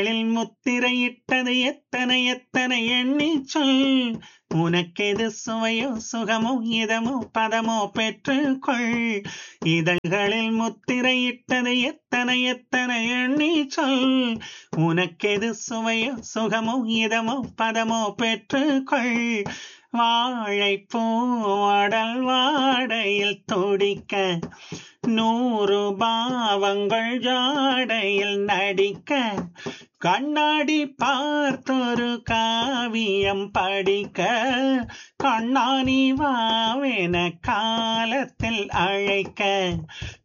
முத்திரையிட்டது எத்தனை எத்தனை எண்ணி சொல் உனக்கெது சுவையோ சுகமோ இதமோ பதமோ பெற்றுக்கொள் இதழ்களில் முத்திரையிட்டது எத்தனை எத்தனை எண்ணி சொல் உனக்கெது சுவையோ சுகமோ இதமோ பதமோ பெற்றுக்கொள் வாழைப்பூடல் வாடையில் துடிக்க நூறு பாவங்கள் ஜாடையில் நடிக்க கண்ணாடி பார்த்தொரு காவியம் படிக்க கண்ணாணி வாவென காலத்தில் அழைக்க